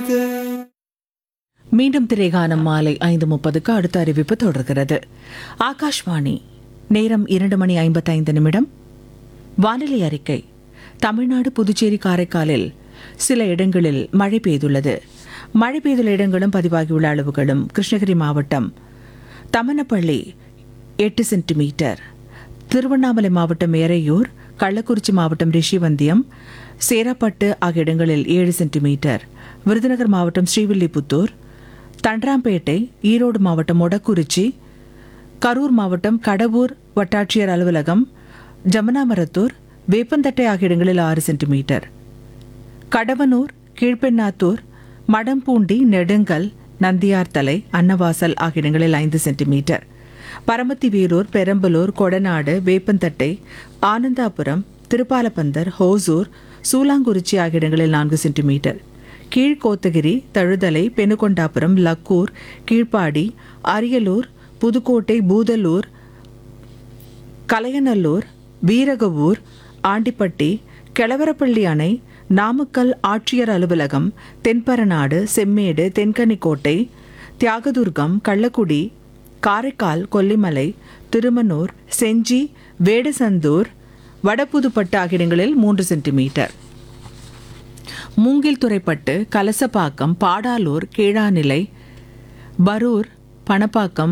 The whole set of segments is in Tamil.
மீண்டும் திரைகானம் மாலை ஐந்து முப்பதுக்கு அடுத்த அறிவிப்பு தொடர்கிறது ஆகாஷ்வாணி நேரம் இரண்டு மணி ஐம்பத்தைந்து நிமிடம் வானிலை அறிக்கை தமிழ்நாடு புதுச்சேரி காரைக்காலில் சில இடங்களில் மழை பெய்துள்ளது மழை பெய்துள்ள இடங்களும் பதிவாகியுள்ள அளவுகளும் கிருஷ்ணகிரி மாவட்டம் தமனப்பள்ளி எட்டு சென்டிமீட்டர் திருவண்ணாமலை மாவட்டம் ஏரையூர் கள்ளக்குறிச்சி மாவட்டம் ரிஷிவந்தியம் சேராப்பட்டு ஆகிய இடங்களில் ஏழு சென்டிமீட்டர் விருதுநகர் மாவட்டம் ஸ்ரீவில்லிபுத்தூர் தண்டராம்பேட்டை ஈரோடு மாவட்டம் மொடக்குறிச்சி கரூர் மாவட்டம் கடவூர் வட்டாட்சியர் அலுவலகம் ஜமுனாமரத்தூர் வேப்பந்தட்டை ஆகிய இடங்களில் ஆறு சென்டிமீட்டர் கடவனூர் கீழ்பெண்ணாத்தூர் மடம்பூண்டி நெடுங்கல் நந்தியார்தலை அன்னவாசல் ஆகிய இடங்களில் ஐந்து சென்டிமீட்டர் பரமத்தி வீரூர் பெரம்பலூர் கொடநாடு வேப்பந்தட்டை ஆனந்தாபுரம் திருப்பாலப்பந்தர் ஹோசூர் சூலாங்குறிச்சி ஆகிய இடங்களில் நான்கு சென்டிமீட்டர் கீழ்கோத்தகிரி தழுதலை பெனுகொண்டாபுரம் லக்கூர் கீழ்ப்பாடி அரியலூர் புதுக்கோட்டை பூதலூர் கலையநல்லூர் வீரகவூர் ஆண்டிப்பட்டி கெளவரப்பள்ளி அணை நாமக்கல் ஆட்சியர் அலுவலகம் தென்பரநாடு செம்மேடு தென்கனிக்கோட்டை தியாகதுர்கம் கள்ளக்குடி காரைக்கால் கொல்லிமலை திருமனூர் செஞ்சி வேடசந்தூர் வடபுதுப்பட்டு ஆகிய இடங்களில் மூன்று சென்டிமீட்டர் மூங்கில் துறைப்பட்டு கலசப்பாக்கம் பாடாலூர் கீழாநிலை பரூர் பணப்பாக்கம்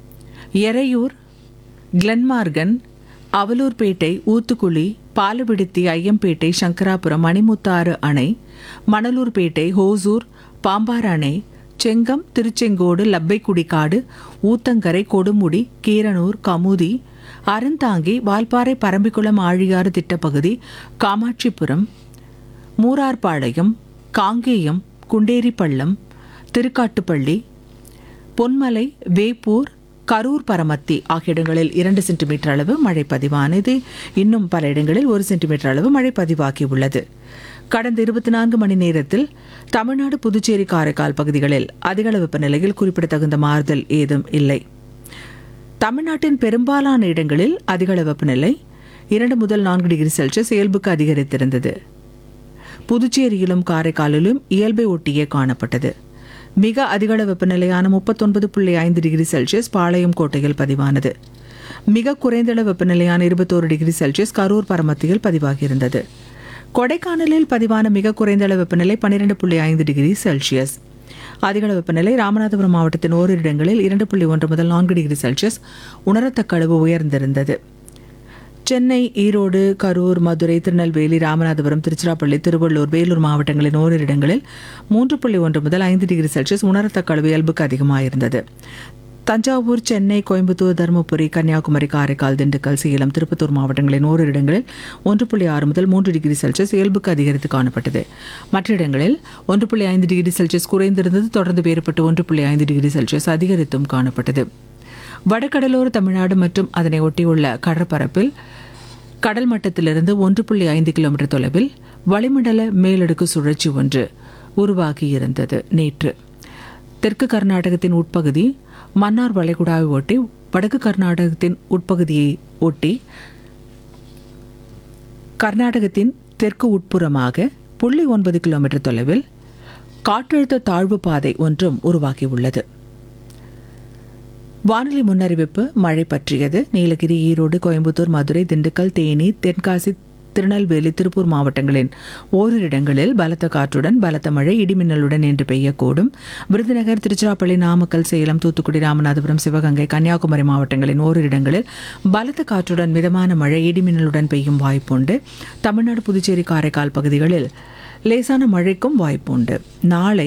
எறையூர் கிளன்மார்கன் அவலூர்பேட்டை ஊத்துக்குளி பாலவிடுத்தி ஐயம்பேட்டை சங்கராபுரம் மணிமுத்தாறு அணை மணலூர்பேட்டை ஹோசூர் பாம்பாறு அணை செங்கம் திருச்செங்கோடு லப்பைக்குடிக்காடு ஊத்தங்கரை கொடுமுடி கீரனூர் கமுதி அறந்தாங்கி வால்பாறை பரம்பிக்குளம் ஆழியாறு திட்டப்பகுதி காமாட்சிபுரம் மூரார்பாளையம் காங்கேயம் குண்டேரிப்பள்ளம் திருக்காட்டுப்பள்ளி பொன்மலை வேப்பூர் கரூர் பரமத்தி ஆகிய இடங்களில் இரண்டு சென்டிமீட்டர் அளவு மழை பதிவானது இன்னும் பல இடங்களில் ஒரு சென்டிமீட்டர் அளவு மழை பதிவாகியுள்ளது கடந்த இருபத்தி நான்கு மணி நேரத்தில் தமிழ்நாடு புதுச்சேரி காரைக்கால் பகுதிகளில் அதிகள வெப்பநிலையில் குறிப்பிடத்தகுந்த மாறுதல் ஏதும் இல்லை தமிழ்நாட்டின் பெரும்பாலான இடங்களில் அதிகள வெப்பநிலை இரண்டு முதல் நான்கு டிகிரி செல்சியஸ் இயல்புக்கு அதிகரித்திருந்தது புதுச்சேரியிலும் காரைக்காலிலும் இயல்பை ஒட்டியே காணப்பட்டது மிக அதிகள வெப்பநிலையான முப்பத்தொன்பது புள்ளி ஐந்து டிகிரி செல்சியஸ் பாளையம் கோட்டையில் பதிவானது மிக குறைந்தளவு வெப்பநிலையான இருபத்தோரு டிகிரி செல்சியஸ் கரூர் பரமத்தியில் பதிவாகியிருந்தது கொடைக்கானலில் பதிவான மிக குறைந்தளவு வெப்பநிலை பன்னிரெண்டு புள்ளி ஐந்து டிகிரி செல்சியஸ் அதிகளவு வெப்பநிலை ராமநாதபுரம் மாவட்டத்தின் ஓரிரு இடங்களில் இரண்டு புள்ளி ஒன்று முதல் நான்கு டிகிரி செல்சியஸ் உணரத்தக்க அளவு உயர்ந்திருந்தது சென்னை ஈரோடு கரூர் மதுரை திருநெல்வேலி ராமநாதபுரம் திருச்சிராப்பள்ளி திருவள்ளூர் வேலூர் மாவட்டங்களின் ஓரிரு இடங்களில் மூன்று புள்ளி ஒன்று முதல் ஐந்து டிகிரி செல்சியஸ் உணரத்தக்க அளவு இயல்புக்கு அதிகமாயிருந்தது தஞ்சாவூர் சென்னை கோயம்புத்தூர் தருமபுரி கன்னியாகுமரி காரைக்கால் திண்டுக்கல் சேலம் திருப்பத்தூர் மாவட்டங்களின் ஓரிரு இடங்களில் ஒன்று புள்ளி ஆறு முதல் மூன்று டிகிரி செல்சியஸ் இயல்புக்கு அதிகரித்து காணப்பட்டது மற்ற இடங்களில் ஒன்று புள்ளி ஐந்து டிகிரி செல்சியஸ் குறைந்திருந்தது தொடர்ந்து வேறுபட்டு ஒன்று புள்ளி ஐந்து டிகிரி செல்சியஸ் அதிகரித்தும் காணப்பட்டது வடகடலோர தமிழ்நாடு மற்றும் அதனை ஒட்டியுள்ள கடற்பரப்பில் கடல் மட்டத்திலிருந்து ஒன்று புள்ளி ஐந்து கிலோமீட்டர் தொலைவில் வளிமண்டல மேலடுக்கு சுழற்சி ஒன்று உருவாகியிருந்தது நேற்று தெற்கு கர்நாடகத்தின் உட்பகுதி மன்னார் வளைகுடாவை ஒட்டி வடக்கு கர்நாடகத்தின் உட்பகுதியை ஒட்டி கர்நாடகத்தின் தெற்கு உட்புறமாக புள்ளி ஒன்பது கிலோமீட்டர் தொலைவில் காற்றழுத்த தாழ்வு பாதை ஒன்றும் உருவாகியுள்ளது வானிலை முன்னறிவிப்பு மழை பற்றியது நீலகிரி ஈரோடு கோயம்புத்தூர் மதுரை திண்டுக்கல் தேனி தென்காசி திருநெல்வேலி திருப்பூர் மாவட்டங்களின் ஓரிரு இடங்களில் பலத்த காற்றுடன் பலத்த மழை இடிமின்னலுடன் இன்று பெய்யக்கூடும் விருதுநகர் திருச்சிராப்பள்ளி நாமக்கல் சேலம் தூத்துக்குடி ராமநாதபுரம் சிவகங்கை கன்னியாகுமரி மாவட்டங்களின் ஓரிரு இடங்களில் பலத்த காற்றுடன் மிதமான மழை இடிமின்னலுடன் பெய்யும் வாய்ப்புண்டு தமிழ்நாடு புதுச்சேரி காரைக்கால் பகுதிகளில் லேசான மழைக்கும் வாய்ப்புண்டு நாளை